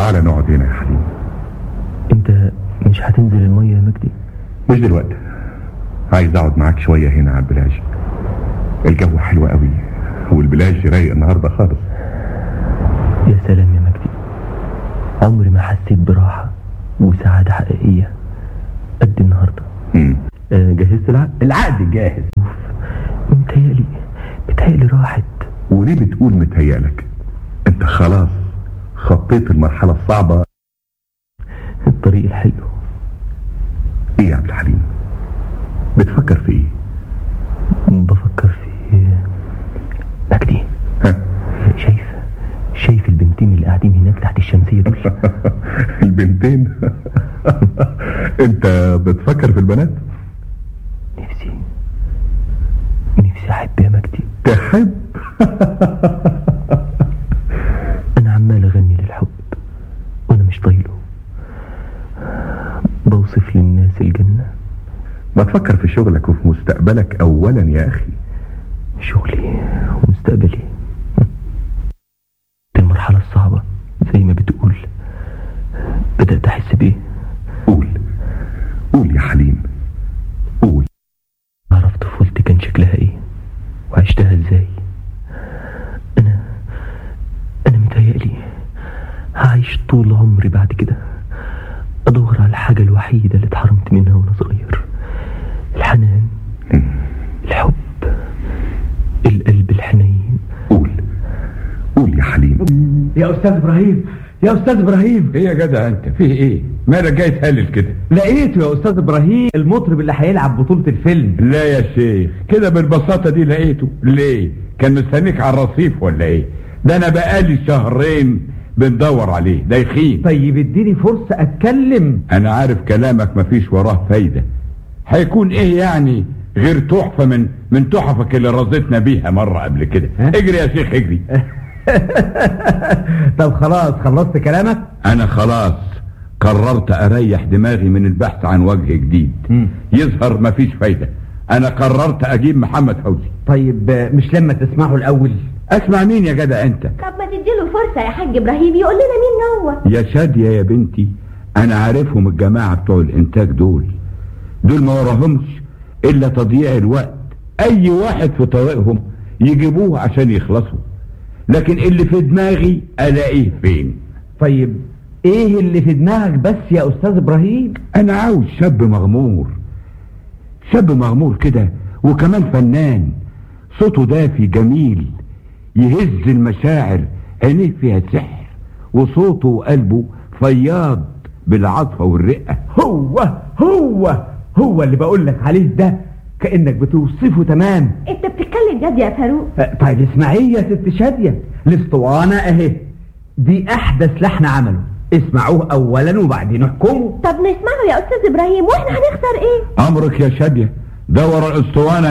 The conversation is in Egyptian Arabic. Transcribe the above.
تعالى نقعد هنا يا حليم انت مش هتنزل المية يا مجدي مش دلوقتي عايز اقعد معاك شوية هنا على البلاج الجو حلو قوي والبلاج رايق النهاردة خالص يا سلام يا مجدي عمري ما حسيت براحة وسعادة حقيقية قد النهاردة مم. آه، جهزت العقد العقد جاهز متهيألي متهيألي راحت وليه بتقول متهيألك انت خلاص خطيت المرحلة الصعبة الطريق الحلو ايه يا عبد الحليم بتفكر في ايه بفكر في مجدي ها؟ شايف شايف البنتين اللي قاعدين هناك تحت الشمسية دول البنتين انت بتفكر في البنات نفسي نفسي أحب يا مجدي تحب أنا عمال أغني للحب وأنا مش طايله بوصف للناس الجنة ما تفكر في شغلك وفي مستقبلك اولا يا اخي شغلي ومستقبلي المرحلة الصعبة زي ما بتقول بدأت أحس بإيه قول قول يا حليم قول أعرف طفولتي كان شكلها إيه وعشتها إزاي أنا أنا متهيألي هعيش طول عمري بعد كده أدور على الحاجة الوحيدة اللي اتحرمت منها وأنا صغير الحنان الحب القلب الحنين قول قول يا حليم يا استاذ ابراهيم يا استاذ ابراهيم ايه يا جدع انت فيه ايه مالك جاي تهلل كده لقيته يا استاذ ابراهيم المطرب اللي هيلعب بطولة الفيلم لا يا شيخ كده بالبساطة دي لقيته ليه كان مستنيك على الرصيف ولا ايه ده انا بقالي شهرين بندور عليه ده يخين طيب اديني فرصة اتكلم انا عارف كلامك مفيش وراه فايدة هيكون ايه يعني غير تحفة من من تحفك اللي رضيتنا بيها مرة قبل كده ها؟ اجري يا شيخ اجري طب خلاص خلصت كلامك انا خلاص قررت اريح دماغي من البحث عن وجه جديد مم. يظهر مفيش فايدة انا قررت اجيب محمد فوزي طيب آه، مش لما تسمعه الاول اسمع مين يا جدع انت طب ما تديله فرصة يا حاج إبراهيم يقول لنا مين هو يا شادية يا بنتي انا عارفهم الجماعة بتوع الانتاج دول دول ما وراهمش الا تضييع الوقت اي واحد في طريقهم يجيبوه عشان يخلصوا لكن اللي في دماغي الاقيه فين طيب ايه اللي في دماغك بس يا استاذ ابراهيم انا عاوز شاب مغمور شاب مغمور كده وكمان فنان صوته دافي جميل يهز المشاعر عينيه فيها سحر وصوته وقلبه فياض بالعطفة والرقة هو هو هو اللي بقول لك عليه ده كانك بتوصفه تمام انت بتتكلم جد يا فاروق آه، طيب اسمعي يا ست شادية الاسطوانة اهي دي احدث لحن عمله اسمعوه اولا وبعدين احكموا طب نسمعه يا أستاذ إبراهيم وإحنا هنخسر إيه امرك يا شادية دور الاسطوانة